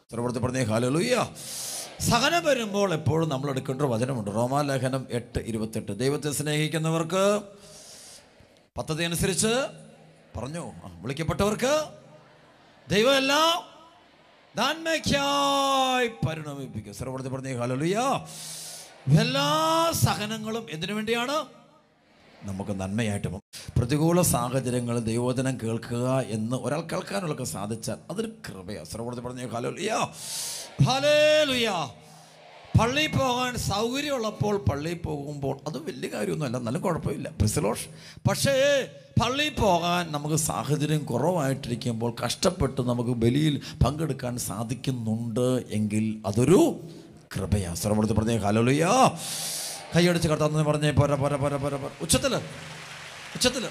സർവ്വത്തിൽ പറഞ്ഞേ ഹാലലുയ്യ സഹനം വരുമ്പോൾ എപ്പോഴും നമ്മൾ എടുക്കേണ്ട ഒരു വചനമുണ്ട് റോമാലേഖനം എട്ട് ഇരുപത്തെട്ട് ദൈവത്തെ സ്നേഹിക്കുന്നവർക്ക് പദ്ധതി അനുസരിച്ച് പറഞ്ഞു ആ, വിളിക്കപ്പെട്ടവർക്ക് ദൈവമെല്ലാം നന്മയ്ക്കായി പരിണമിപ്പിക്കും സർവ്വത്തിൽ പറഞ്ഞേ ഹാലലുയ്യ എല്ലാ സഹനങ്ങളും എന്തിനു വേണ്ടിയാണ് നമുക്ക് നന്മയായിട്ട് പോകും പ്രതികൂല സാഹചര്യങ്ങളിൽ ദൈവോധനം കേൾക്കുക എന്ന് ഒരാൾ കേൾക്കാനുള്ളൊക്കെ സാധിച്ചാൽ അതൊരു കൃപയാണ് സർവ്വത്തിൽ പറഞ്ഞ ഹാലോലിയാ ഹാലേലുയാ പള്ളിയിൽ പോകാൻ സൗകര്യമുള്ളപ്പോൾ പള്ളിയിൽ പോകുമ്പോൾ അത് വലിയ കാര്യമൊന്നുമല്ല എന്നാലും കുഴപ്പമില്ല പ്രിസലോഷ് പക്ഷേ പള്ളിയിൽ പോകാൻ നമുക്ക് സാഹചര്യം കുറവായിട്ടിരിക്കുമ്പോൾ കഷ്ടപ്പെട്ട് നമുക്ക് ബലിയിൽ പങ്കെടുക്കാൻ സാധിക്കുന്നുണ്ട് എങ്കിൽ അതൊരു കൃപയാ സർവ്വത്തിൽ പറഞ്ഞേ ഹാലോലിയാ കൈയടിച്ച് കർത്താന്ന് പറഞ്ഞേ പോര പോര പോര പോര പോര ഉച്ചത്തില് ഉച്ചത്തില്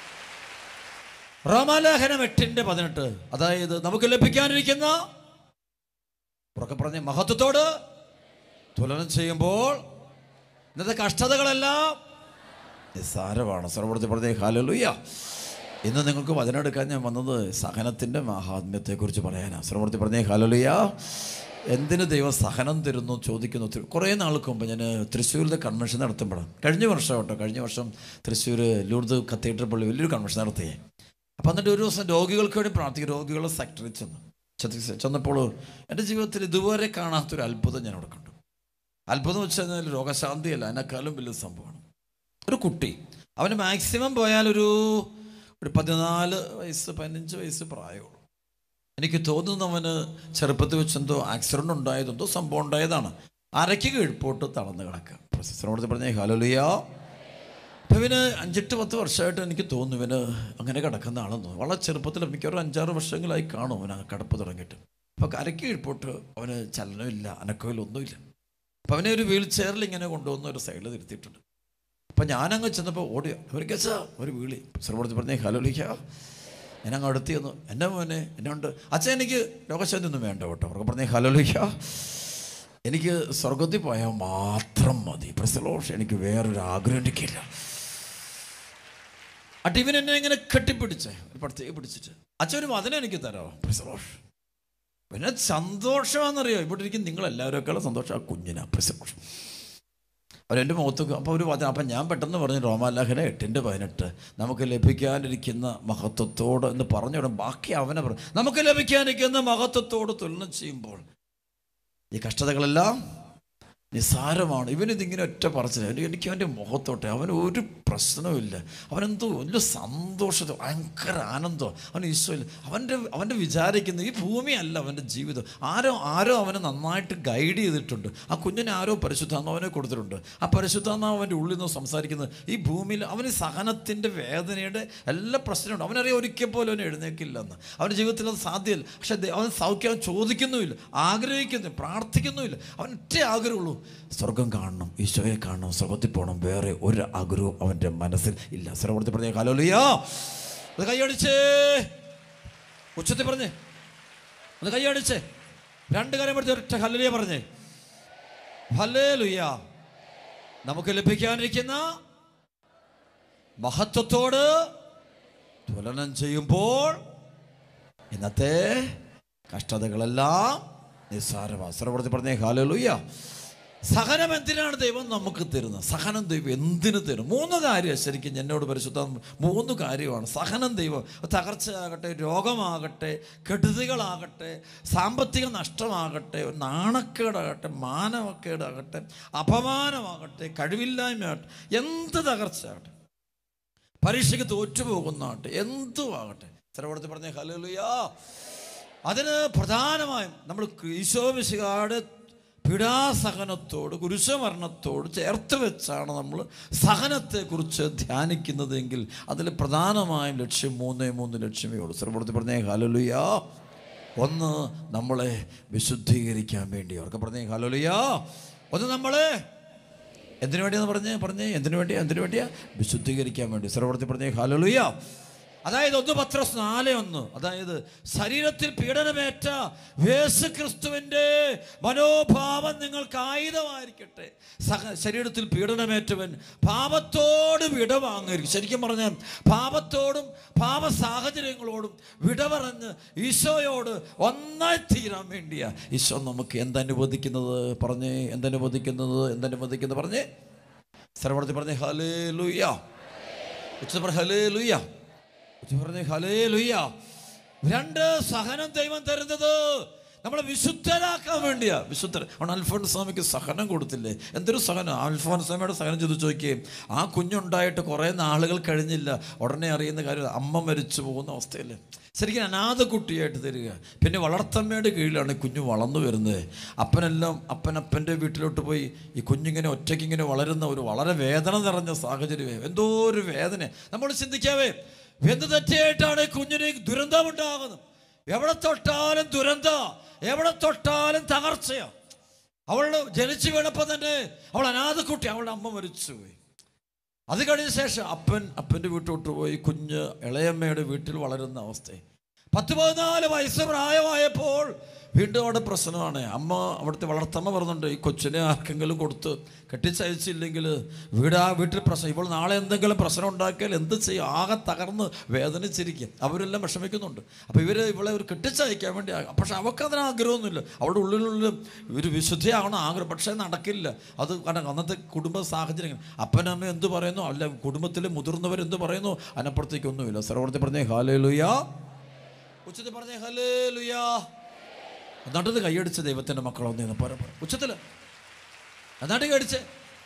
റോമാലേഖനം എട്ടിന്റെ പതിനെട്ട് അതായത് നമുക്ക് ലഭിക്കാനിരിക്കുന്ന ഉറക്കെ പറഞ്ഞ മഹത്വത്തോട് തുലനം ചെയ്യുമ്പോൾ ഇന്നത്തെ കഷ്ടതകളെല്ലാം നിസ്സാരമാണ് സർവ്വത്തിൽ പറഞ്ഞ ഹാലലുയ്യ ഇന്ന് നിങ്ങൾക്ക് വചനം എടുക്കാൻ ഞാൻ വന്നത് സഹനത്തിൻ്റെ മഹാത്മ്യത്തെക്കുറിച്ച് പറയാനാണ് സർവ്വത്തിൽ പറഞ്ഞ ഹാലലുയ്യ എന്തിന് ദൈവം സഹനം തരുന്നു ചോദിക്കുന്നു ഒത്തിരി- കുറേ നാൾക്ക് മുമ്പ് ഞാൻ തൃശ്ശൂരിലെ കൺവെൻഷൻ നടത്തുമ്പോഴാണ് കഴിഞ്ഞ വർഷം കേട്ടോ കഴിഞ്ഞ വർഷം തൃശ്ശൂർ ലൂർദ് കത്തീഡ്രൽ പള്ളി വലിയൊരു കൺവെൻഷൻ നടത്തിയേ അപ്പം എന്നിട്ട് ഒരു ദിവസം രോഗികൾക്ക് വേണ്ടി പ്രാർത്ഥിക്കും രോഗികളെ സെക്ടറിൽ ചെന്നു ചെത്തി- ചെന്നപ്പോൾ എൻ്റെ ജീവിതത്തിൽ ഇതുവരെ കാണാത്തൊരു അത്ഭുതം ഞാൻ അവിടെ കണ്ടു അത്ഭുതം വെച്ച് കഴിഞ്ഞാൽ രോഗശാന്തിയല്ല അതിനേക്കാളും വലിയ സംഭവമാണ് ഒരു കുട്ടി അവന് മാക്സിമം പോയാൽ ഒരു ഒരു പതിനാല് വയസ്സ് പതിനഞ്ച് വയസ്സ് പ്രായമുള്ളൂ എനിക്ക് തോന്നുന്നു അവന് ചെറുപ്പത്തിൽ വെച്ച് എന്തോ ആക്സിഡൻ്റ് ഉണ്ടായത് എന്തോ സംഭവം ഉണ്ടായതാണ് അരയ്ക്ക് കീഴ്പോട്ട് തളർന്ന് കിടക്കുക പ്രൊഫസറോട് പറഞ്ഞ ഹലോലിയാ അപ്പം ഇവന് അഞ്ചെട്ട് പത്ത് വർഷമായിട്ട് എനിക്ക് തോന്നുന്നു ഇവന് അങ്ങനെ കിടക്കുന്ന ആളെന്ന് തോന്നുന്നു വളരെ ചെറുപ്പത്തിൽ മിക്കവാറും അഞ്ചാറ് വർഷങ്ങളായി കാണും അവന് ആ കിടപ്പ് തുടങ്ങിയിട്ട് അപ്പോൾ കരയ്ക്ക് കീഴ്പോട്ട് അവന് ചലനമില്ല അനക്കമില്ല ഒന്നുമില്ല അപ്പം അവനെ ഒരു വീൽ ചെയറിൽ ഇങ്ങനെ കൊണ്ടുവന്ന് ഒരു സൈഡിൽ നിർത്തിയിട്ടുണ്ട് അപ്പം ഞാനങ്ങ് ചെന്നപ്പോൾ ഓടി ഒരു കച്ച ഒരു വീളി സർവ്വത്തിൽ പറഞ്ഞേ ഹലോ വിളിക്കുക ഞാനങ്ങ് അടുത്ത് ചെന്നു എൻ്റെ മോനെ എന്നെ ഉണ്ട് അച്ഛൻ എനിക്ക് രോഗശാന്തി ഒന്നും വേണ്ട കേട്ടോ അവർക്ക് പറഞ്ഞേ ഹലോ വിളിക്കുക എനിക്ക് സ്വർഗത്തിൽ പോയാൽ മാത്രം മതി പ്രസലോഷ് എനിക്ക് വേറൊരു ആഗ്രഹം എനിക്കില്ല ആ ടിവിൻ എന്നെ ഇങ്ങനെ കെട്ടിപ്പിടിച്ചേ ഒരു പ്രത്യേക പിടിച്ചിട്ട് അച്ഛൻ ഒരു വചനം എനിക്ക് തരാമോ പ്രസലോഷ് പിന്നെ സന്തോഷമാണെന്നറിയോ ഇവിടെ ഇരിക്കും നിങ്ങൾ എല്ലാവരെക്കാളും സന്തോഷം ആ കുഞ്ഞിനാ പ്രസലോഷ് അവരെൻ്റെ മുഖത്ത് അപ്പോൾ ഒരു വചനം അപ്പം ഞാൻ പെട്ടെന്ന് പറഞ്ഞു റോമാലാഹന എട്ടിൻ്റെ പതിനെട്ട് നമുക്ക് ലഭിക്കാനിരിക്കുന്ന മഹത്വത്തോട് എന്ന് പറഞ്ഞു ബാക്കി അവനെ പറഞ്ഞു നമുക്ക് ലഭിക്കാനിരിക്കുന്ന മഹത്വത്തോട് തുലനം ചെയ്യുമ്പോൾ ഈ കഷ്ടതകളെല്ലാം നിസ്സാരമാണ് ഇവനിതിങ്ങനെ ഒറ്റ പറച്ചില്ല എനിക്ക് എനിക്ക് അവൻ്റെ മുഖത്തോട്ടെ അവന് ഒരു പ്രശ്നവുമില്ല അവനെന്തോ വലിയ സന്തോഷത്തോ ഭയങ്കര ആനന്ദം അവൻ ഈശോയില്ല അവൻ്റെ അവൻ്റെ വിചാരിക്കുന്ന ഈ ഭൂമിയല്ല അവൻ്റെ ജീവിതം ആരോ ആരോ അവനെ നന്നായിട്ട് ഗൈഡ് ചെയ്തിട്ടുണ്ട് ആ കുഞ്ഞിനെ ആരോ പരിശുദ്ധാത്മാവനെ കൊടുത്തിട്ടുണ്ട് ആ പരിശുദ്ധാത്മാവ് അവൻ്റെ ഉള്ളിൽ നിന്ന് സംസാരിക്കുന്നത് ഈ ഭൂമിയിൽ അവന് സഹനത്തിൻ്റെ വേദനയുടെ എല്ലാ പ്രശ്നമുണ്ട് അവനറിയാം ഒരിക്കൽ പോലും അവൻ എഴുന്നേക്കില്ലെന്ന് അവൻ്റെ ജീവിതത്തിൽ അത് സാധ്യമല്ല പക്ഷെ ദേ- അവൻ സൗഖ്യം ചോദിക്കുന്നുമില്ല ആഗ്രഹിക്കുന്നു പ്രാർത്ഥിക്കുന്നുമില്ല അവൻ ഒറ്റ ആഗ്രഹമുള്ളൂ സ്വർഗം കാണണം ഈശോയെ കാണണം സ്വർഗത്തിൽ പോകണം വേറെ ഒരു ആഗ്രഹവും അവൻ്റെ മനസ്സിൽ ഇല്ല സർവത്തിൽ പറഞ്ഞ കാലോലിയോ അത് കൈയടിച്ചേ ഉച്ചത്തിൽ പറഞ്ഞേ അത് കൈയടിച്ചേ രണ്ട് കാര്യം പഠിച്ച ഒറ്റ ഹല്ലേലൂയ പറഞ്ഞേ ഹല്ലേലൂയ നമുക്ക് ലഭിക്കാനിരിക്കുന്ന മഹത്വത്തോട് തുലനം ചെയ്യുമ്പോൾ ഇന്നത്തെ കഷ്ടതകളെല്ലാം നിസ്സാരമാണ് സർവ്വത്തിൽ പറഞ്ഞേ ഹാലലൂയ സഹനം എന്തിനാണ് ദൈവം നമുക്ക് തരുന്നത് സഹനം ദൈവം എന്തിനു തരും മൂന്ന് കാര്യം ശരിക്കും എന്നോട് പരിശുദ്ധ മൂന്ന് കാര്യമാണ് സഹനം ദൈവം തകർച്ചയാകട്ടെ രോഗമാകട്ടെ കെടുതികളാകട്ടെ സാമ്പത്തിക നഷ്ടമാകട്ടെ നാണക്കേടാകട്ടെ മാനവക്കേടാകട്ടെ അപമാനമാകട്ടെ കഴിവില്ലായ്മയാകട്ടെ എന്ത് തകർച്ചയാകട്ടെ പരീക്ഷയ്ക്ക് തോറ്റുപോകുന്നാട്ടെ എന്തുമാകട്ടെ സർവടത്തിൽ പറഞ്ഞ ഹലുയാ അതിന് പ്രധാനമായും നമ്മൾ ഈശോമിശികാട് പീഡാസഹനത്തോട് കുരിശമരണത്തോട് ചേർത്ത് വെച്ചാണ് നമ്മൾ സഹനത്തെക്കുറിച്ച് ധ്യാനിക്കുന്നതെങ്കിൽ അതിൽ പ്രധാനമായും ലക്ഷ്യം മൂന്നേ മൂന്ന് ലക്ഷ്യമേ ഉള്ളൂ സർവടത്തിൽ പറഞ്ഞേ ഹലുയാ ഒന്ന് നമ്മളെ വിശുദ്ധീകരിക്കാൻ വേണ്ടി അവർക്ക് പറഞ്ഞേ ഹലുയാ ഒന്ന് നമ്മളെ എന്തിനു വേണ്ടിയാന്ന് പറഞ്ഞേ പറഞ്ഞേ എന്തിനു വേണ്ടിയാ എന്തിനു വേണ്ടിയാ വിശുദ്ധീകരിക്കാൻ വേണ്ടി സർവടത്തിൽ പറഞ്ഞേ ഹാലലുയ അതായത് ഒന്ന് പത്രസ് നാല് ഒന്ന് അതായത് ശരീരത്തിൽ പീഡനമേറ്റ യേശു ക്രിസ്തുവിൻ്റെ മനോഭാവം നിങ്ങൾക്ക് ആയുധമായിരിക്കട്ടെ സഹ ശരീരത്തിൽ പീഡനമേറ്റവൻ പാപത്തോട് വിട വാങ്ങരുത് ശരിക്കും പറഞ്ഞാൽ പാപത്തോടും പാപ സാഹചര്യങ്ങളോടും വിട പറഞ്ഞ് ഈശോയോട് ഒന്നായി തീരാൻ വേണ്ടിയാ ഈശോ നമുക്ക് എന്തനുവദിക്കുന്നത് പറഞ്ഞേ എന്തനുവദിക്കുന്നത് എന്തനുവദിക്കുന്നത് പറഞ്ഞേ സർവടത്തിൽ പറഞ്ഞേ ഹലേ ലുയ്യ ഉച്ച പറ ഹലേ ലുയ്യ ഉച്ച പറഞ്ഞേ ഹലേ ലുയ്യ രണ്ട് സഹനം ദൈവം തരുന്നത് നമ്മളെ വിശുദ്ധരാക്കാൻ വേണ്ടിയാ വിശുദ്ധ അവൻ അൽഫോൻ സ്വാമിക്ക് സഹനം കൊടുത്തില്ലേ എന്തൊരു സഹനം അൽഫോൻ സ്വാമിയുടെ സഹനം ചെയ്ത് ചോദിക്കുകയും ആ കുഞ്ഞുണ്ടായിട്ട് കുറേ നാളുകൾ കഴിഞ്ഞില്ല ഉടനെ അറിയുന്ന കാര്യം അമ്മ മരിച്ചു പോകുന്ന അവസ്ഥയില്ലേ ശരിക്കും അനാഥ കുട്ടിയായിട്ട് തരിക പിന്നെ വളർത്തമ്മയുടെ കീഴിലാണ് ഈ കുഞ്ഞ് വളർന്നു വരുന്നത് അപ്പനെല്ലാം അപ്പൻ അപ്പൻ്റെ വീട്ടിലോട്ട് പോയി ഈ കുഞ്ഞിങ്ങനെ ഒറ്റയ്ക്ക് ഇങ്ങനെ വളരുന്ന ഒരു വളരെ വേദന നിറഞ്ഞ സാഹചര്യമേ എന്തോ ഒരു വേദന നമ്മൾ ചിന്തിക്കാവേ എന്ത് തെറ്റായിട്ടാണ് ഈ കുഞ്ഞിന് ഈ ദുരന്തമുണ്ടാകുന്നത് എവിടെ തൊട്ടാലും ദുരന്ത എവിടെ തൊട്ടാലും തകർച്ചയാ അവൾ ജനിച്ചു വീണപ്പോൾ തന്നെ അവൾ അനാഥ കുട്ടി അവളുടെ അമ്മ മരിച്ചുപോയി അത് കഴിഞ്ഞ ശേഷം അപ്പൻ അപ്പൻ്റെ വീട്ടിലോട്ട് പോയി കുഞ്ഞ് ഇളയമ്മയുടെ വീട്ടിൽ വളരുന്ന അവസ്ഥ പത്ത് പതിനാല് വയസ്സ് പ്രായമായപ്പോൾ വീണ്ടും അവിടെ പ്രശ്നമാണ് അമ്മ അവിടുത്തെ വളർത്തമ്മ പറഞ്ഞുണ്ട് ഈ കൊച്ചിനെ ആർക്കെങ്കിലും കൊടുത്ത് കെട്ടിച്ചയച്ചില്ലെങ്കിൽ വീട് ആ വീട്ടിൽ പ്രശ്നം ഇപ്പോൾ നാളെ എന്തെങ്കിലും പ്രശ്നം ഉണ്ടാക്കിയാൽ എന്ത് ചെയ്യും ആകെ തകർന്ന് വേദനിച്ചിരിക്കും അവരെല്ലാം വിഷമിക്കുന്നുണ്ട് അപ്പോൾ ഇവർ ഇവളെ ഒരു കെട്ടിച്ചയക്കാൻ വേണ്ടി ആ- പക്ഷെ അവൾക്ക് അതിന് ആഗ്രഹമൊന്നുമില്ല അവളുടെ ഉള്ളിലുള്ള ഒരു വിശുദ്ധിയാവണം ആഗ്രഹം പക്ഷേ നടക്കില്ല അത് കാരണം അന്നത്തെ കുടുംബ സാഹചര്യം അപ്പനമ്മ എന്ത് പറയുന്നു അല്ല കുടുംബത്തിലെ മുതിർന്നവർ എന്ത് പറയുന്നു അതിനപ്പുറത്തേക്കൊന്നുമില്ല സർവർത്തി പറഞ്ഞേ ഹാലേ ലുയാ ഉച്ചത്തിൽ പറഞ്ഞേ ഹലേ ലുയാ എന്നിട്ടത് കൈയടിച്ച ദൈവത്തിൻ്റെ മക്കളൊന്നേന്ന് പറ പറ. ഉച്ചത്തില് എന്നിട്ട് കൈയടിച്ച്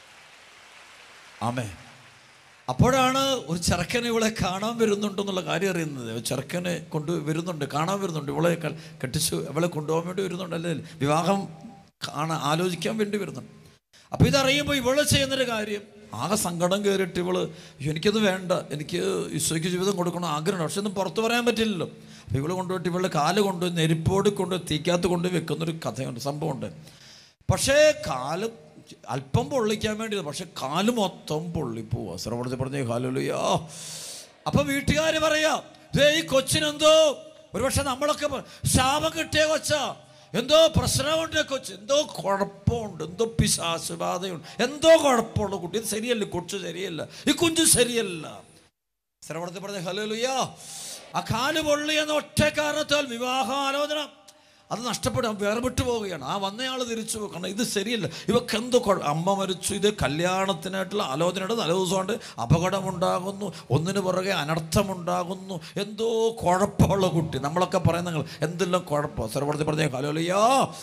ആമേ അപ്പോഴാണ് ഒരു ചെറുക്കൻ ഇവളെ കാണാൻ വരുന്നുണ്ടെന്നുള്ള കാര്യം അറിയുന്നത് ഒരു ചെറുക്കനെ കൊണ്ട് വരുന്നുണ്ട് കാണാൻ വരുന്നുണ്ട് ഇവളെ ക- കെട്ടിച്ചു ഇവളെ കൊണ്ടുപോകാൻ വേണ്ടി വരുന്നുണ്ട് അല്ലേ വിവാഹം കാണാൻ ആലോചിക്കാൻ വേണ്ടി വരുന്നുണ്ട് അപ്പോൾ ഇതറിയുമ്പോൾ ഇവള് ചെയ്യുന്നൊരു കാര്യം ആകെ സങ്കടം കയറിയിട്ട് ഇവള് "അയ്യോ, എനിക്കത് വേണ്ട എനിക്ക് ഈശോയ്ക്ക് ജീവിതം കൊടുക്കണം ആഗ്രഹം പക്ഷെ ഒന്നും പുറത്ത് പറയാൻ പറ്റില്ലല്ലോ അപ്പോൾ ഇവള് കൊണ്ടുപോയിട്ട് ഇവളുടെ കാല് കൊണ്ട് നെരിപ്പോട് കൊണ്ട് തീക്കകത്ത് കൊണ്ട് വെക്കുന്നൊരു കഥയുണ്ട് സംഭവമുണ്ട് പക്ഷേ കാല് അല്പം പൊള്ളിക്കാൻ വേണ്ടി പക്ഷെ കാല് മൊത്തം പൊള്ളിപ്പോവാ ശ്രവണത്തിൽ പറഞ്ഞ കാലുയ്യോ അപ്പൊ വീട്ടുകാർ പറയാ ദേ ഈ കൊച്ചിനെന്തോ ഒരുപക്ഷെ നമ്മളൊക്കെ പ- ശാപം കിട്ടിയ കൊച്ചാ എന്തോ പ്രശ്നമുണ്ട് കൊച്ച് എന്തോ കുഴപ്പമുണ്ട് എന്തോ പിശാശുബാധയുണ്ട് എന്തോ കുഴപ്പമുള്ള കുട്ടി ഇത് ശരിയല്ല കൊച്ചു ശരിയല്ല ഈ കുഞ്ഞു ശരിയല്ല ശ്രവണത്തിൽ പറഞ്ഞ ഹലോലുയ്യ ആ കാല് പൊള്ളി എന്ന ഒറ്റ കാരണത്താൽ വിവാഹാലോചന അത് നഷ്ടപ്പെടും വേർപെട്ടു പോവുകയാണ് ആ വന്നയാൾ തിരിച്ചു പോകും. കാരണം ഇത് ശരിയല്ല ഇവക്ക് എന്തോ കുഴ- അമ്മ മരിച്ചു ഇത് കല്യാണത്തിനായിട്ടുള്ള ആലോചനയുടെ തലേദിവസമുണ്ട് അപകടമുണ്ടാകുന്നു ഒന്നിനു പുറകെ അനർത്ഥമുണ്ടാകുന്നു എന്തോ കുഴപ്പമുള്ള കുട്ടി നമ്മളൊക്കെ പറയുന്ന നിങ്ങൾ എന്തെല്ലാം കുഴപ്പം സർവടത്തിൽ പറഞ്ഞ ഹലോലിയോ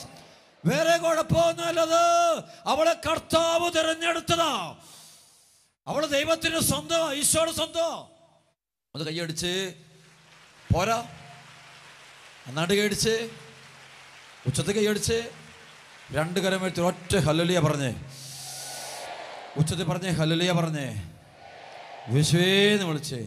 വേറെ കുഴപ്പമൊന്നുമല്ലത് അവളെ കർത്താവ് തിരഞ്ഞെടുത്തതാ അവള് ദൈവത്തിന് സ്വന്തം ഈശോയുടെ സ്വന്തം അത് കൈയടിച്ച് പോരാ എന്നാണ്ട് കൈയടിച്ച് ഉച്ചത്ത് കൈയടിച്ച് രണ്ട് കരം എടുത്ത് ഒറ്റ ഹലലിയ പറഞ്ഞേ ഉച്ചത്തിൽ പറഞ്ഞേ ഹലലിയ പറഞ്ഞേ വിശ്വേന്ന് വിളിച്ചേ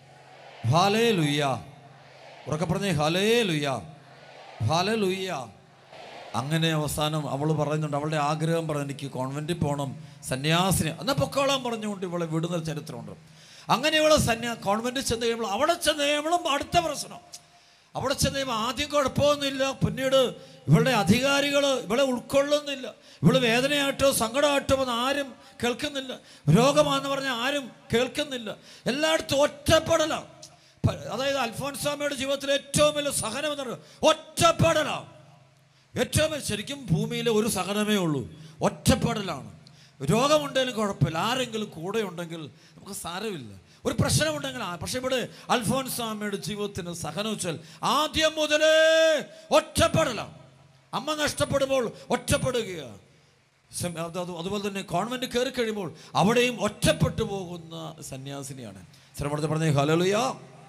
ഹാലേ ലുയ്യ ഉറക്കെ പറഞ്ഞേ ഹലേ ലുയ്യ ഹാലേ ലുയ്യ അങ്ങനെ അവസാനം അവൾ പറയുന്നുണ്ട് അവളുടെ ആഗ്രഹം പറഞ്ഞു എനിക്ക് കോൺവെന്റിൽ പോകണം സന്യാസിനെ എന്നാൽ പൊക്കോളാൻ പറഞ്ഞുകൊണ്ട് ഇവളെ വിടുന്ന ചരിത്രമുണ്ട് അങ്ങനെ ഇവളെ സന്യാ കോൺവെന്റിൽ ചെന്ന് കഴിയുമ്പോൾ അവിടെ ചെന്ന് കഴിയുമ്പോഴും അടുത്ത പ്രശ്നം അവിടെ ചെന്ന് കഴിയുമ്പോൾ ആദ്യം കുഴപ്പമൊന്നുമില്ല പിന്നീട് ഇവളുടെ അധികാരികൾ ഇവളെ ഉൾക്കൊള്ളുന്നില്ല ഇവള് വേദനയായിട്ടോ സങ്കടമായിട്ടോ എന്ന് ആരും കേൾക്കുന്നില്ല രോഗമാണെന്ന് പറഞ്ഞാൽ ആരും കേൾക്കുന്നില്ല എല്ലായിടത്തും ഒറ്റപ്പെടലാണ് പ- അതായത് അൽഫോൻസാമയുടെ ജീവിതത്തിലെ ഏറ്റവും വലിയ സഹനം എന്ന് പറയുന്നത് ഒറ്റപ്പെടലാണ് ഏറ്റവും വലിയ- ശരിക്കും ഭൂമിയിലെ ഒരു സഹനമേ ഉള്ളൂ ഒറ്റപ്പെടലാണ് രോഗമുണ്ടെങ്കിലും കുഴപ്പമില്ല ആരെങ്കിലും കൂടെ ഉണ്ടെങ്കിൽ നമുക്ക് സാരമില്ല ഒരു പ്രശ്നമുണ്ടെങ്കിൽ ആ പക്ഷെ ഇവിടെ അൽഫോൻസാമയുടെ ജീവിതത്തിന് സഹനം വെച്ചാൽ ആദ്യം മുതലേ ഒറ്റപ്പെടലാണ് അമ്മ നഷ്ടപ്പെടുമ്പോൾ ഒറ്റപ്പെടുകയാണ് സം- അത് അത് അതുപോലെ തന്നെ കോൺവെന്റ് കയറി കഴിയുമ്പോൾ അവിടെയും ഒറ്റപ്പെട്ടു പോകുന്ന സന്യാസിനിയാണ് ശ്രമണത്തിൽ പറഞ്ഞ ഹലലുയ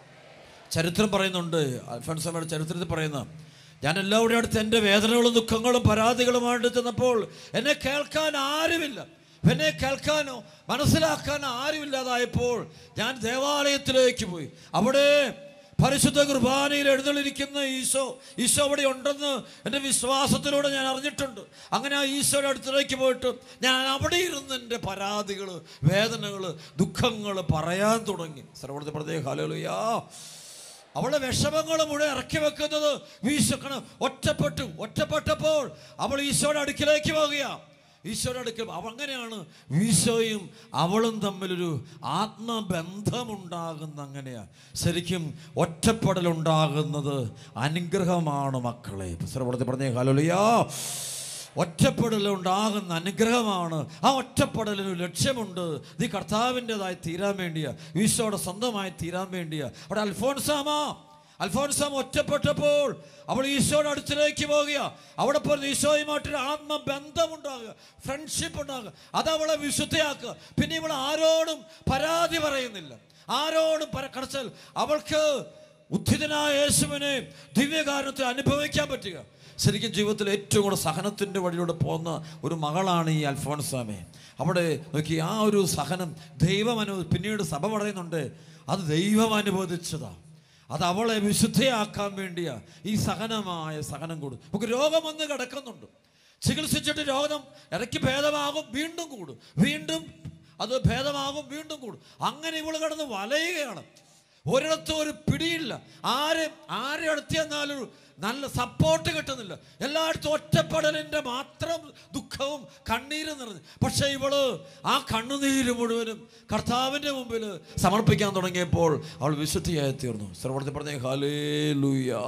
ചരിത്രം പറയുന്നുണ്ട് അൽഫോൻസമ്മയുടെ ചരിത്രത്തിൽ പറയുന്ന ഞാൻ എല്ലാവരുടെ അടുത്ത് എൻ്റെ വേദനകളും ദുഃഖങ്ങളും പരാതികളുമായിട്ട് ചെന്നപ്പോൾ എന്നെ കേൾക്കാൻ ആരുമില്ല എന്നെ കേൾക്കാനോ മനസ്സിലാക്കാൻ ആരുമില്ലാതായപ്പോൾ ഞാൻ ദേവാലയത്തിലേക്ക് പോയി അവിടെ പരിശുദ്ധ കുർബാനയിൽ എഴുന്നള്ളിരിക്കുന്ന ഈശോ ഈശോ അവിടെ ഉണ്ടെന്ന് എൻ്റെ വിശ്വാസത്തിലൂടെ ഞാൻ അറിഞ്ഞിട്ടുണ്ട് അങ്ങനെ ആ ഈശോയുടെ അടുത്തിലേക്ക് പോയിട്ട് ഞാൻ അവിടെ ഇരുന്ന് എൻ്റെ പരാതികൾ വേദനകൾ ദുഃഖങ്ങൾ പറയാൻ തുടങ്ങി സർവ്വത്തെ പ്രത്യേക ഹാലലുയാ അവളെ വിഷമങ്ങൾ മുഴുവൻ ഇറക്കി വെക്കുന്നത് വീശക്കണം ഒറ്റപ്പെട്ടു ഒറ്റപ്പെട്ടപ്പോൾ അവൾ ഈശോയുടെ അടുക്കിലേക്ക് പോകുക ഈശോയുടെ അടുക്കൽ അവ അങ്ങനെയാണ് ഈശോയും അവളും തമ്മിലൊരു ആത്മബന്ധമുണ്ടാകുന്ന അങ്ങനെയാ ശരിക്കും ഒറ്റപ്പെടലുണ്ടാകുന്നത് അനുഗ്രഹമാണ് മക്കളെ പുസ്തകപ്പെടുത്തി പറഞ്ഞേ ഹലോലിയാ ഒറ്റപ്പെടലുണ്ടാകുന്ന അനുഗ്രഹമാണ് ആ ഒറ്റപ്പെടലിന് ഒരു ലക്ഷ്യമുണ്ട് ഇത് ഈ കർത്താവിൻ്റെതായി തീരാൻ വേണ്ടിയാ ഈശോയുടെ സ്വന്തമായി തീരാൻ വേണ്ടിയാ അവിടെ അൽഫോൻസാമ അൽഫോൻസാം ഒറ്റപ്പെട്ടപ്പോൾ അവൾ ഈശോയുടെ അടുത്തിലേക്ക് പോകുക അവിടെ പോയി ഈശോയുമായിട്ടൊരു ആത്മബന്ധം ഉണ്ടാകുക ഫ്രണ്ട്ഷിപ്പ് ഉണ്ടാകുക അത് അവളെ വിശുദ്ധയാക്കുക പിന്നെ ഇവൾ ആരോടും പരാതി പറയുന്നില്ല ആരോടും പര കടച്ചാൽ അവൾക്ക് ഉദ്ധിതനായ യേശുവിനെ ദിവ്യകാരണത്തിൽ അനുഭവിക്കാൻ പറ്റുക ശരിക്കും ജീവിതത്തിൽ ഏറ്റവും കൂടുതൽ സഹനത്തിൻ്റെ വഴിയിലൂടെ പോകുന്ന ഒരു മകളാണ് ഈ അൽഫോൺസാമെ അവിടെ നോക്കി ആ ഒരു സഹനം ദൈവം അനുവദി പിന്നീട് സഭ പറയുന്നുണ്ട് അത് ദൈവം അനുവദിച്ചതാണ് അത് അവളെ വിശുദ്ധയാക്കാൻ വേണ്ടിയാ ഈ സഹനമായ സഹനം കൂടും നമുക്ക് രോഗം വന്ന് കിടക്കുന്നുണ്ട് ചികിത്സിച്ചിട്ട് രോഗം ഇടയ്ക്ക് ഭേദമാകും വീണ്ടും കൂടും വീണ്ടും അത് ഭേദമാകും വീണ്ടും കൂടും അങ്ങനെ ഇവള് കിടന്ന് വലയുകയാണ് ഒരിടത്തും ഒരു പിടിയില്ല ആരെ ആരെ അടുത്ത് ചെന്നാലും നല്ല സപ്പോർട്ട് കിട്ടുന്നില്ല എല്ലായിടത്തും ഒറ്റപ്പെടലിൻ്റെ മാത്രം ദുഃഖവും കണ്ണീരും നിറഞ്ഞു പക്ഷേ ഇവള് ആ കണ്ണുനീര് മുഴുവനും കർത്താവിൻ്റെ മുമ്പിൽ സമർപ്പിക്കാൻ തുടങ്ങിയപ്പോൾ അവൾ വിശുദ്ധിയായി തീർന്നു സർവടത്തിൽ പറഞ്ഞേ ഹാലേ ലൂയാ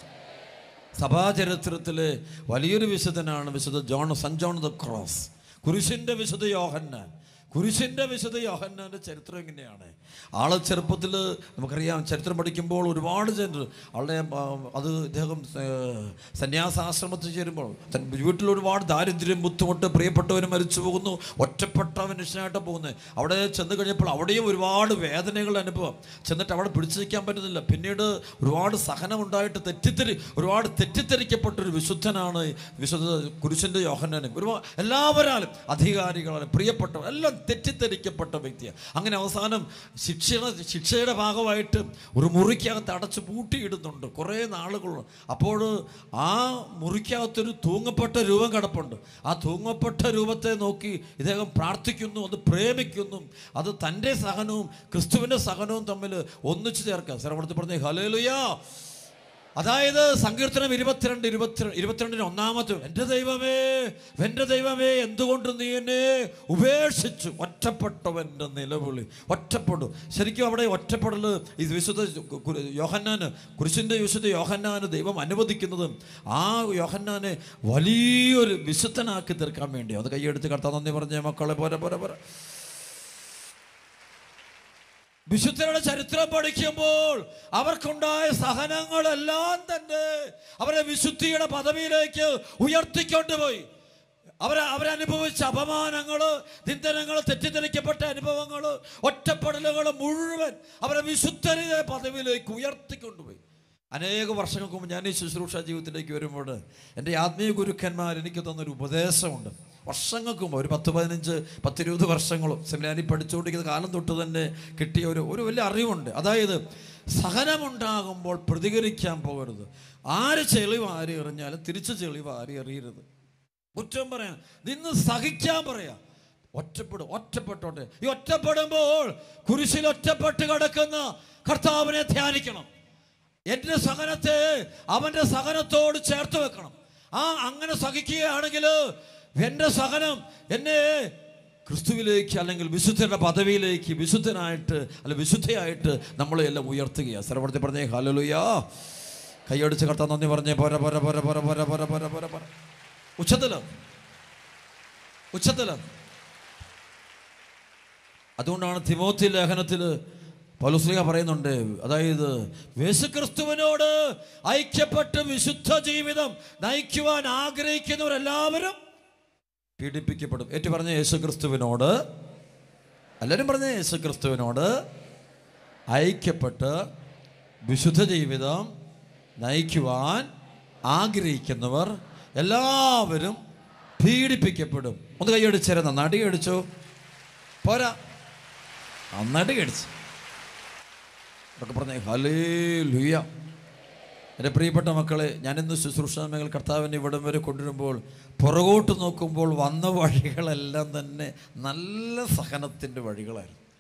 സഭാചരിത്രത്തിലെ വലിയൊരു വിശുദ്ധനാണ് വിശുദ്ധ ജോൺ സൺ ജോൺ ദ ക്രോസ് കുരിശിൻ്റെ വിശുദ്ധ യോഹന്നാൻ കുരിശിൻ്റെ വിശുദ്ധ യോഹന്നാൻ്റെ ചരിത്രം എങ്ങനെയാണ് ആളെ ചെറുപ്പത്തിൽ നമുക്കറിയാം ചരിത്രം പഠിക്കുമ്പോൾ ഒരുപാട് ചരിത്രം ആളുടെ ആ, അത് ഇദ്ദേഹം ഏഹ്, സന്യാസാശ്രമത്തിൽ ചേരുമ്പോൾ തൻ വീട്ടിൽ ഒരുപാട് ദാരിദ്ര്യം ബുദ്ധിമുട്ട് പ്രിയപ്പെട്ടവർ മരിച്ചു പോകുന്നു ഒറ്റപ്പെട്ട മനുഷ്യനായിട്ട് പോകുന്നത് അവിടെ ചെന്ന് കഴിഞ്ഞപ്പോൾ അവിടെയും ഒരുപാട് വേദനകൾ അനുഭവം ചെന്നിട്ട് അവിടെ പിടിച്ചു നിൽക്കാൻ പറ്റുന്നില്ല പിന്നീട് ഒരുപാട് സഹനം ഉണ്ടായിട്ട് തെറ്റിദ്ധരി ഒരുപാട് തെറ്റിദ്ധരിക്കപ്പെട്ടൊരു വിശുദ്ധനാണ് ഈ വിശുദ്ധ കുരിശിൻ്റെ യോഹന്നാനും ഒരുപാട് എല്ലാവരാലും അധികാരികളാലും പ്രിയപ്പെട്ടവർ എല്ലാം തെറ്റിദ്ധരിക്കപ്പെട്ട വ്യക്തിയാണ് അങ്ങനെ അവസാനം ശിക്ഷ ശിക്ഷയുടെ ഭാഗമായിട്ട് ഒരു മുറിക്കകത്ത് അടച്ച് പൂട്ടിയിടുന്നുണ്ട് കുറേ നാളുകൾ അപ്പോൾ ആ മുറിക്കകത്തൊരു തൂങ്ങപ്പെട്ട രൂപം കിടപ്പുണ്ട് ആ തൂങ്ങപ്പെട്ട രൂപത്തെ നോക്കി ഇദ്ദേഹം പ്രാർത്ഥിക്കുന്നു അത് പ്രേമിക്കുന്നു അത് തൻ്റെ സഹനവും ക്രിസ്തുവിൻ്റെ സഹനവും തമ്മിൽ ഒന്നിച്ചു ചേർക്കുക സർവടത്ത് പറഞ്ഞേ ഹലേലുയാ അതായത് സങ്കീർത്തനം ഇരുപത്തിരണ്ട് ഇരുപത്തി ഇരുപത്തിരണ്ടിന് ഒന്നാമത്തെ എൻ്റെ ദൈവമേ എൻ്റെ ദൈവമേ എന്തുകൊണ്ട് നീ എന്നെ ഉപേക്ഷിച്ചു ഒറ്റപ്പെട്ടവൻ്റെ നിലവിളി ഒറ്റപ്പെടും ശരിക്കും അവിടെ ഒറ്റപ്പെടൽ ഇത് വിശുദ്ധ കു- യോഹന്നാന് കുരിശിൻ്റെ വിശുദ്ധ യോഹന്നാന് ദൈവം അനുവദിക്കുന്നത് ആ യോഹന്നാനെ വലിയൊരു വിശുദ്ധനാക്കി തീർക്കാൻ വേണ്ടി അത് കൈയെടുത്ത് കർത്താൻ നന്ദി പറഞ്ഞ മക്കളെ പോരെ പോരെ പോരെ വിശുദ്ധരുടെ ചരിത്രം പഠിക്കുമ്പോൾ അവർക്കുണ്ടായ സഹനങ്ങളെല്ലാം തന്നെ അവരെ വിശുദ്ധിയുടെ പദവിയിലേക്ക് ഉയർത്തിക്കൊണ്ടുപോയി അവരെ അവരനുഭവിച്ച അപമാനങ്ങൾ നിന്ദനങ്ങൾ തെറ്റിദ്ധരിക്കപ്പെട്ട അനുഭവങ്ങൾ ഒറ്റപ്പെടലുകൾ മുഴുവൻ അവരെ വിശുദ്ധരുടെ പദവിയിലേക്ക് ഉയർത്തിക്കൊണ്ടുപോയി അനേക വർഷങ്ങൾക്ക് മുമ്പ് ഞാൻ ഈ ശുശ്രൂഷ ജീവിതത്തിലേക്ക് വരുമ്പോൾ എൻ്റെ ആത്മീയ ഗുരുക്കന്മാർ എനിക്ക് തന്നൊരു ഉപദേശമുണ്ട് വർഷങ്ങൾക്ക് മുമ്പ് ഒരു പത്ത് പതിനഞ്ച് പത്തിരുപത് വർഷങ്ങളും സെമിനാരി പഠിച്ചുകൊണ്ടിരിക്കുന്ന കാലം തൊട്ട് തന്നെ കിട്ടിയ ഒരു ഒരു വലിയ അറിവുണ്ട് അതായത് സഹനമുണ്ടാകുമ്പോൾ പ്രതികരിക്കാൻ പോകരുത് ആര് ചെളിവ് ആര് എറിഞ്ഞാലും തിരിച്ച് ചെളിവ് ആര് എറിയരുത് കുറ്റം പറയാൻ നിന്ന് സഹിക്കാൻ പറയാ ഒറ്റപ്പെടും ഒറ്റപ്പെട്ടോട്ടെ ഈ ഒറ്റപ്പെടുമ്പോൾ കുരിശിൽ ഒറ്റപ്പെട്ട് കിടക്കുന്ന കർത്താവിനെ ധ്യാനിക്കണം എൻ്റെ സഹനത്തെ അവൻ്റെ സഹനത്തോട് ചേർത്ത് വെക്കണം ആ അങ്ങനെ സഹിക്കുകയാണെങ്കിൽ എൻ്റെ സഹനം എന്നെ ക്രിസ്തുവിലേക്ക് അല്ലെങ്കിൽ വിശുദ്ധരുടെ പദവിയിലേക്ക് വിശുദ്ധനായിട്ട് അല്ല വിശുദ്ധയായിട്ട് നമ്മളെ എല്ലാം ഉയർത്തുകയാണ് സർവടത്തിൽ പറഞ്ഞേ ഹാലലുയാ കൈയടിച്ച് കർത്താൻ നന്ദി പറഞ്ഞേ പോര പോര പോര പോര പോര പോര പോര പോര പോര ഉച്ചത്തില് ഉച്ചത്തില് അതുകൊണ്ടാണ് തിമോത്തി ലേഖനത്തിൽ പൗലോസ്ലിഹ പറയുന്നുണ്ട് അതായത് യേശുക്രിസ്തുവിനോട് ഐക്യപ്പെട്ട് വിശുദ്ധ ജീവിതം നയിക്കുവാൻ ആഗ്രഹിക്കുന്നവരെല്ലാവരും പീഡിപ്പിക്കപ്പെടും ഏറ്റു പറഞ്ഞ യേശുക്രിസ്തുവിനോട് എല്ലാവരും പറഞ്ഞ യേശുക്രിസ്തുവിനോട് ഐക്യപ്പെട്ട് വിശുദ്ധ ജീവിതം നയിക്കുവാൻ ആഗ്രഹിക്കുന്നവർ എല്ലാവരും പീഡിപ്പിക്കപ്പെടും ഒന്ന് കൈയടിച്ചേരാ നന്നായിട്ട് കൈയടിച്ചോ പോരാ നന്നായിട്ട് കടിച്ചു അതൊക്കെ പറഞ്ഞേ ഹലേ ലുയ എൻ്റെ പ്രിയപ്പെട്ട മക്കളെ ഞാനിന്ന് ശുശ്രൂഷ മേഖല കർത്താവിനെ ഇവിടം വരെ കൊണ്ടുവരുമ്പോൾ പുറകോട്ട് നോക്കുമ്പോൾ വന്ന വഴികളെല്ലാം തന്നെ നല്ല സഹനത്തിൻ്റെ വഴികളായിരുന്നു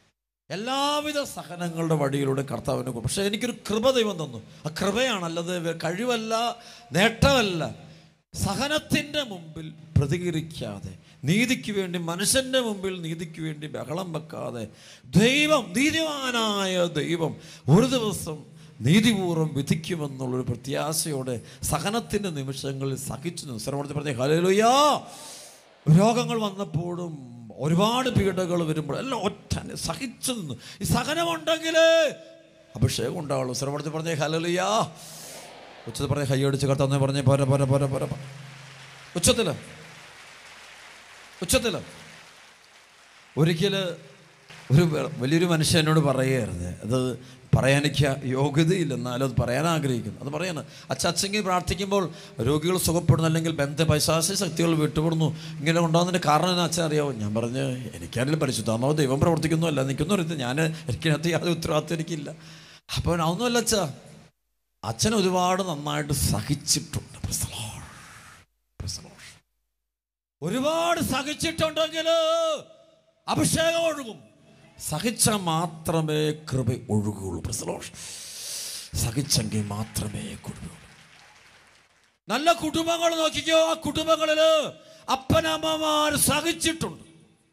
എല്ലാവിധ സഹനങ്ങളുടെ വഴിയിലൂടെ കർത്താവിനെ കൊ- പക്ഷേ എനിക്കൊരു കൃപ ദൈവം തന്നു ആ കൃപയാണ് അല്ലത് വെ- കഴിവല്ല നേട്ടമല്ല സഹനത്തിൻ്റെ മുമ്പിൽ പ്രതികരിക്കാതെ നീതിക്ക് വേണ്ടി മനുഷ്യൻ്റെ മുമ്പിൽ നീതിക്ക് വേണ്ടി ബഹളം വെക്കാതെ ദൈവം നീതിമാനായ ദൈവം ഒരു ദിവസം നീതിപൂർവ്വം വിധിക്കുമെന്നുള്ളൊരു പ്രത്യാശയോടെ സഹനത്തിൻ്റെ നിമിഷങ്ങളിൽ സഹിച്ചു നിന്നു സർവ്വത്തിൽ പറഞ്ഞ ഹലേലുയാ രോഗങ്ങൾ വന്നപ്പോഴും ഒരുപാട് പീഡകൾ വരുമ്പോൾ എല്ലാം ഒറ്റ സഹിച്ചു നിന്നു ഈ സഹനമുണ്ടെങ്കിൽ അഭിഷേകം ഉണ്ടാവുള്ളൂ സർവ്വത്തിൽ പറഞ്ഞേ ഹലലിയാ ഉച്ചത്തിൽ പറഞ്ഞ കൈയടിച്ച് കർത്താന്ന് പറഞ്ഞേ പോര പോര പോര പോര പോര. ഉച്ചത്തില് ഉച്ചത്തില് ഒരിക്കൽ ഒരു വെ- വലിയൊരു മനുഷ്യൻ എന്നോട് പറയുകയായിരുന്നു അത് പറയാൻ എനിക്ക് യോഗ്യതയില്ല എന്നാലും അത് പറയാൻ ആഗ്രഹിക്കുന്നു അത് പറയാണ് അച്ഛ അച്ഛങ്കിൽ പ്രാർത്ഥിക്കുമ്പോൾ രോഗികൾ സുഖപ്പെടുന്നു അല്ലെങ്കിൽ ബന്ധ പൈശാസി ശക്തികൾ വിട്ടുപെടുന്നു ഇങ്ങനെ ഉണ്ടാകുന്നതിൻ്റെ കാരണം എന്ന് അച്ഛൻ അറിയാമോ ഞാൻ പറഞ്ഞ് എനിക്കതിൽ പരിശുദ്ധാമോ ദൈവം പ്രവർത്തിക്കുന്നു അല്ല നിൽക്കുന്നു അറിയത്തില്ല ഞാൻ എനിക്കതിനകത്ത് യാതൊരു ഉത്തരവാദിത്വം എനിക്കില്ല അപ്പോൾ അതൊന്നുമല്ല അച്ഛ അച്ഛൻ ഒരുപാട് നന്നായിട്ട് സഹിച്ചിട്ടുണ്ട് Praise the Lord. Praise the Lord. ഒരുപാട് സഹിച്ചിട്ടുണ്ടെങ്കിൽ അഭിഷേകം ഒഴുകും സഹിച്ചാൽ മാത്രമേ കൃപ ഒഴുകുകയുള്ളൂ Praise the Lord. സഹിച്ചെങ്കിൽ മാത്രമേ കൃപ നല്ല കുടുംബങ്ങൾ നോക്കിക്കോ ആ കുടുംബങ്ങളിൽ അപ്പനമ്മമാർ സഹിച്ചിട്ടുണ്ട്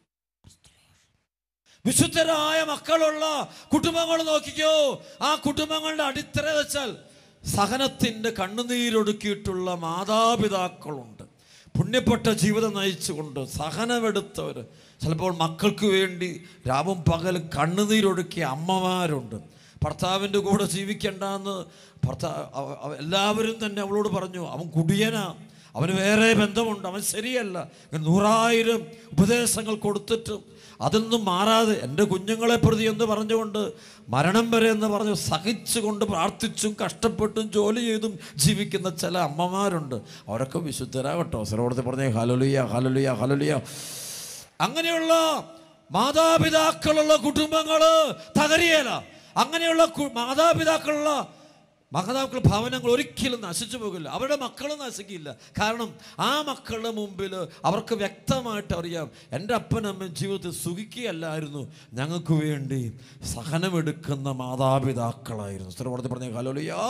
വിശുദ്ധരായ മക്കളുള്ള കുടുംബങ്ങൾ നോക്കിക്കോ ആ കുടുംബങ്ങളുടെ അടിത്തറ വെച്ചാൽ സഹനത്തിൻ്റെ കണ്ണുനീരൊടുക്കിയിട്ടുള്ള മാതാപിതാക്കളുണ്ട് പുണ്യപ്പെട്ട ജീവിതം നയിച്ചുകൊണ്ട് സഹനമെടുത്തവർ ചിലപ്പോൾ മക്കൾക്ക് വേണ്ടി രാവും പകലും കണ്ണുനീരൊടുക്കിയ അമ്മമാരുണ്ട് ഭർത്താവിൻ്റെ കൂടെ ജീവിക്കണ്ടെന്ന് ഭർത്താ അവ- അവ- എല്ലാവരും തന്നെ അവളോട് പറഞ്ഞു അവൻ കുടിയനാ അവന് വേറെ ബന്ധമുണ്ട് അവൻ ശരിയല്ല ഇങ്ങനെ നൂറായിരം ഉപദേശങ്ങൾ കൊടുത്തിട്ടും അതൊന്നും മാറാതെ എൻ്റെ കുഞ്ഞുങ്ങളെ പ്രതി എന്ന് പറഞ്ഞുകൊണ്ട് മരണം വരെ എന്ന് പറഞ്ഞു സഹിച്ചുകൊണ്ട് പ്രാർത്ഥിച്ചും കഷ്ടപ്പെട്ടും ജോലി ചെയ്തും ജീവിക്കുന്ന ചില അമ്മമാരുണ്ട് അവരൊക്കെ വിശുദ്ധരാകട്ടോ സർവോടത്തെ പറഞ്ഞേ ഹലലുയ ഹലലുയ ഹലലുയ അങ്ങനെയുള്ള മാതാപിതാക്കളുള്ള കുടുംബങ്ങൾ തകരിയല അങ്ങനെയുള്ള കു- മാതാപിതാക്കളുള്ള മാതാപിതാക്കൾ ഭവനങ്ങൾ ഒരിക്കലും നശിച്ചു പോകില്ല അവരുടെ മക്കൾ നശിക്കില്ല കാരണം ആ മക്കളുടെ മുമ്പിൽ അവർക്ക് വ്യക്തമായിട്ട് അറിയാം എൻ്റെ അപ്പനമ്മ ജീവിതത്തിൽ സുഖിക്കുകയല്ലായിരുന്നു ഞങ്ങൾക്ക് വേണ്ടി സഹനമെടുക്കുന്ന മാതാപിതാക്കളായിരുന്നു സ്ഥിരപ്പെടുത്തി പറഞ്ഞ ഹലോലിയാ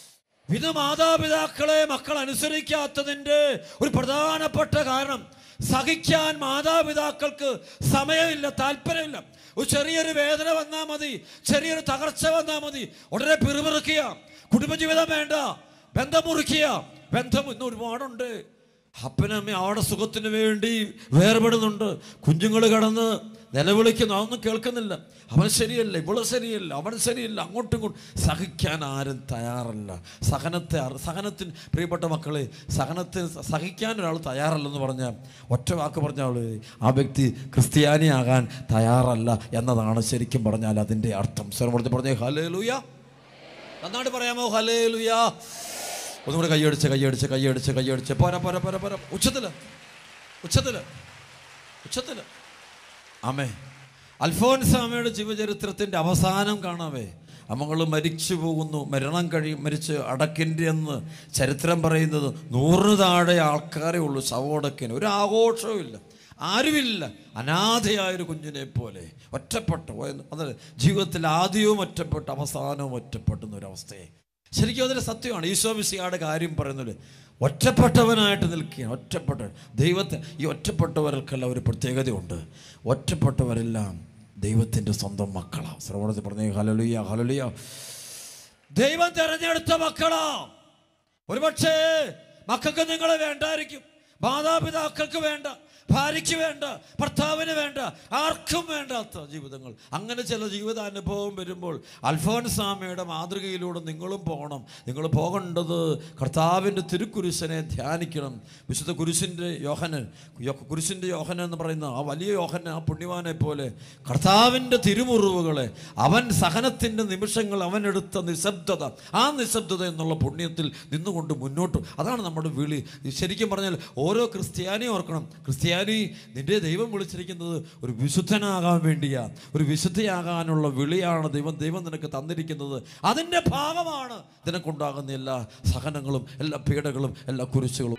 ഇത് മാതാപിതാക്കളെ മക്കൾ അനുസരിക്കാത്തതിൻ്റെ ഒരു പ്രധാനപ്പെട്ട കാരണം സഹിക്കാൻ മാതാപിതാക്കൾക്ക് സമയമില്ല താല്പര്യമില്ല ഒരു ചെറിയൊരു വേദന വന്നാൽ മതി ചെറിയൊരു തകർച്ച വന്നാൽ മതി ഉടനെ പിറുപിറുക്കുക കുടുംബജീവിതം വേണ്ട ബന്ധം മുറിക്കുക ബന്ധം ഇന്ന് ഒരുപാടുണ്ട് അപ്പനമ്മ അവിടെ സുഖത്തിന് വേണ്ടി വേർപെടുന്നുണ്ട് കുഞ്ഞുങ്ങൾ കടന്ന് നിലവിളിക്കുന്നു അതൊന്നും കേൾക്കുന്നില്ല അവൻ ശരിയല്ല ഇവള് ശരിയല്ല അവൻ ശരിയല്ല അങ്ങോട്ടും ഇങ്ങോട്ടും സഹിക്കാൻ ആരും തയ്യാറല്ല സഹനത്തെ അറി- സഹനത്തിന് പ്രിയപ്പെട്ട മക്കളെ സഹനത്തിന് സഹിക്കാൻ ഒരാൾ തയ്യാറല്ലെന്ന് പറഞ്ഞാൽ ഒറ്റ വാക്ക് പറഞ്ഞാൽ ആ വ്യക്തി ക്രിസ്ത്യാനിയാകാൻ തയ്യാറല്ല എന്നതാണ് ശരിക്കും പറഞ്ഞാൽ അതിൻ്റെ അർത്ഥം സ്വരം പറഞ്ഞേ ഹലേ ലൂയ നന്നായിട്ട് പറയാമോ ഹലേ ലുയാ ഒന്നുകൂടെ കൈയടിച്ച് കൈയടിച്ച് കൈയടിച്ച് കൈയടിച്ച് പോരാ പോരാ പോരാ പോരാ ഉച്ചത്തില് ഉച്ചത്തില് ഉച്ചത്തില് ആമേ അൽഫോൻസാമയുടെ ജീവചരിത്രത്തിൻ്റെ അവസാനം കാണാവേ അമ്മകൾ മരിച്ചു പോകുന്നു മരണം കഴിയും മരിച്ച് അടക്കിൻ്റെ എന്ന് ചരിത്രം പറയുന്നത് നൂറിന് താഴെ ആൾക്കാരേ ഉള്ളൂ ശവോടക്കിന് ഒരു ആഘോഷവും ഇല്ല ആരുമില്ല അനാഥയായൊരു കുഞ്ഞിനെ പോലെ ഒറ്റപ്പെട്ടു പോയെന്ന് അതെ ജീവിതത്തിൽ ആദ്യവും ഒറ്റപ്പെട്ടു അവസാനവും ഒറ്റപ്പെടുന്ന ഒരവസ്ഥയെ ശരിക്കും അതൊരു സത്യമാണ് ഈശോ മിശിയുടെ കാര്യം പറയുന്നത് ഒറ്റപ്പെട്ടവനായിട്ട് നിൽക്കുകയാണ് ഒറ്റപ്പെട്ട ദൈവത്തെ ഈ ഒറ്റപ്പെട്ടവർക്കെല്ലാം ഒരു പ്രത്യേകതയുണ്ട് ഒറ്റപ്പെട്ടവരെല്ലാം ദൈവത്തിൻ്റെ സ്വന്തം മക്കളാണ് ശ്രവണത്തിൽ പറഞ്ഞ ഹലലുയ ഹലലുയ ദൈവം തെരഞ്ഞെടുത്ത മക്കളാ ഒരുപക്ഷേ മക്കൾക്ക് നിങ്ങളെ വേണ്ടായിരിക്കും മാതാപിതാക്കൾക്ക് വേണ്ട ഭാര്യയ്ക്ക് വേണ്ട ഭർത്താവിന് വേണ്ട ആർക്കും വേണ്ടാത്ത ജീവിതങ്ങൾ അങ്ങനെ ചില ജീവിതാനുഭവം വരുമ്പോൾ അൽഫോൻസാമയുടെ മാതൃകയിലൂടെ നിങ്ങളും പോകണം നിങ്ങൾ പോകേണ്ടത് കർത്താവിൻ്റെ തിരുക്കുരിശനെ ധ്യാനിക്കണം വിശുദ്ധ കുരിശിൻ്റെ യോഹനൻ യോ- കുരിശിൻ്റെ യോഹനൻ എന്ന് പറയുന്ന ആ വലിയ യോഹനൻ ആ പുണ്യവാനെ പോലെ കർത്താവിൻ്റെ തിരുമുറിവുകളെ അവൻ സഹനത്തിൻ്റെ നിമിഷങ്ങൾ അവൻ എടുത്ത നിശബ്ദത ആ നിശബ്ദത എന്നുള്ള പുണ്യത്തിൽ നിന്നുകൊണ്ട് മുന്നോട്ട് അതാണ് നമ്മുടെ വിളി ശരിക്കും പറഞ്ഞാൽ ഓരോ ക്രിസ്ത്യാനിയും ഓർക്കണം ക്രിസ്ത്യാനി നിന്റെ ദൈവം വിളിച്ചിരിക്കുന്നത് ഒരു വിശുദ്ധനാകാൻ വേണ്ടിയാ ഒരു വിശുദ്ധയാകാനുള്ള വിളിയാണ് ദൈവം ദൈവം നിനക്ക് തന്നിരിക്കുന്നത് അതിൻ്റെ ഭാഗമാണ് നിനക്കുണ്ടാകുന്ന എല്ലാ സഹനങ്ങളും എല്ലാ പീഡകളും എല്ലാ കുരിശുകളും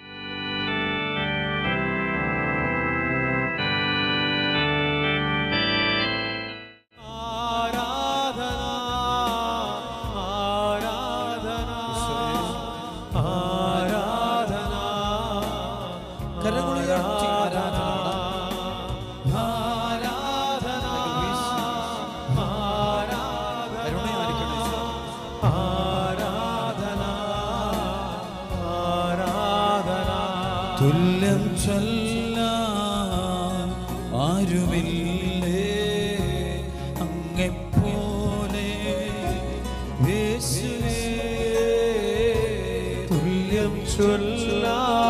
തുല്യം ചൊല്ലാൻ ആരുമില്ലേ അങ്ങെപ്പോലെ യേശുവേ തുല്യം ചൊല്ല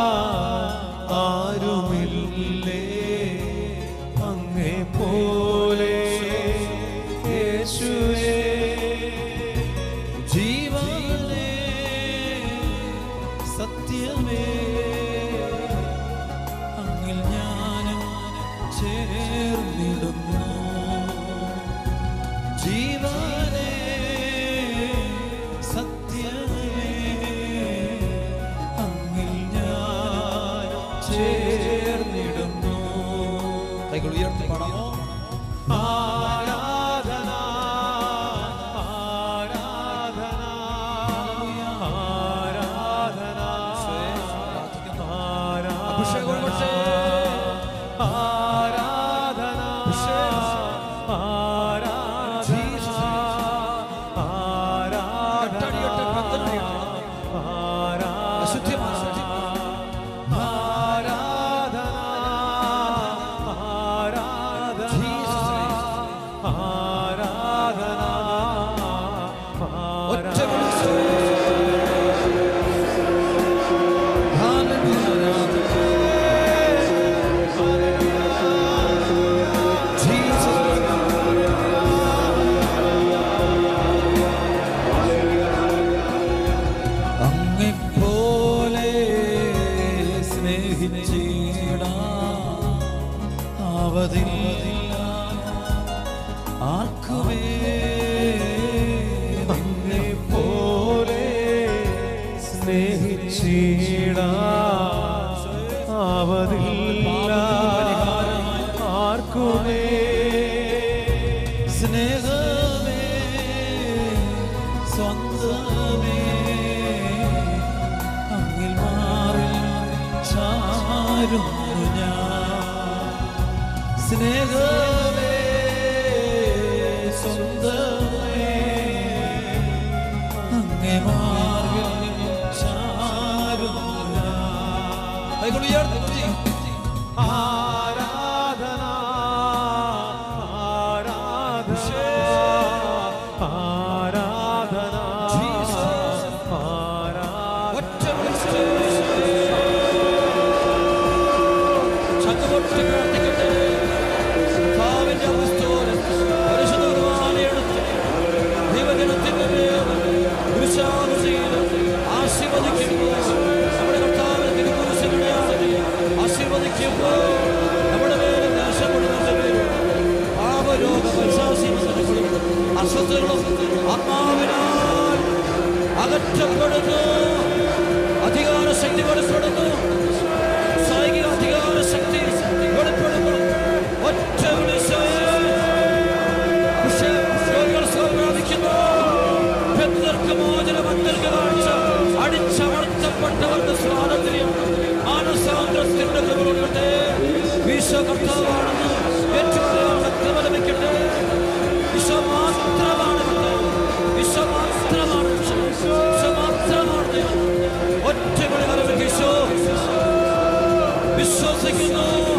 ആരുമില്ലേ അങ്ങേ പോലെ യേശുവേ ജീവനേ സത്യമേ അങ്ങിൽ ഞാനും ചേർന്നിടുന്നു ജീവനേ സത്യമേ അങ്ങിൽ ഞാൻ ചേർന്നിടുന്നു കൈകൾ ഉയർത്തി പാടാമോ ആരാധന ആരാധന ആരാധന അഭിഷേകം കൊണ്ടേ. ആരാധന ജീസസ്. കട്ടടിയട്ടെ, കത്തടിയട്ടെ. അശുദ്ധിമാ, ഒറ്റ വിളിച്ചു. ജീസസ്. അങ്ങെപ്പോലെ സ്നേഹിച്ചിടാ അവധില്ല ആർക്കുമേ നിന്നെ പോലെ സ്നേഹിച്ചിടാ അവതില്ല ആർക്കുമേ സ്നേഹമേ സ്വന്തമേ അങ്ങിൽ മാറി ചാരുന്നു ഞാൻ സ്നേഹമേ സ്വന്തമേ അങ്ങേ മാറി ചാരുന്നു ഞാൻ കൈകൾ ഉയർത്തി ആരാധന ആരാധന ആരാധന Jesus. ആരാധന ഒറ്റ വിളിച്ച് ശബ്ദമൊട്ടി പ്രാർത്ഥിക്കട്ടെ. കർത്താവിന്റെ അപ്പസ്തോലൻ പരിശുദ്ധ കുർബാനയെടുത്ത് ദൈവജനത്തിന്റെ മേൽ കുരിശാകുതിയിൽ ആശീർവദിക്കുമ്പോൾ നമ്മുടെ കർത്താവിന്റെ തിരുക്കുരിശിലൂടെയാണ് ആശീർവദിക്കുമ്പോൾ നമ്മുടെ മേൽ നാശപ്പെടുന്നതിന്റെ പേരിൽ പാപരോഗ പൈശാചികതകളും അസ്വസ്ഥകളും ആത്മാവിനാൽ അകറ്റപ്പെടുന്നു അധികാര ശക്തി വെളിപ്പെടുന്നു സൈനിക അധികാര ശക്തി വെളിപ്പെടുന്നു ഒറ്റ വിളിച്ചവേ രോഗികൾ സുഖം പ്രാപിക്കുന്നു ഭക്തർക്ക് മോചനം അന്തർക്ക് കാഴ്ച അടിച്ചമർത്തപ്പെട്ടവർക്ക് സ്വാതന്ത്ര്യം മാനസാന്തരത്തിന്റെ കൃപകളുടെ വിശ്വ കർത്താവാണെന്ന് ഏറ്റുപറയാനുള്ള കൃപ ലഭിക്കട്ടെ വിശ്വ മാത്രമാണ് കർത്താവ്. വിശ്വ മാത്രമാണ് രക്ഷകൻ. വിശ്വ മാത്രമാണ് ദൈവം. ഒറ്റ വിളി കരവിൽ ഈശോ വിശ്വസിക്കുന്നു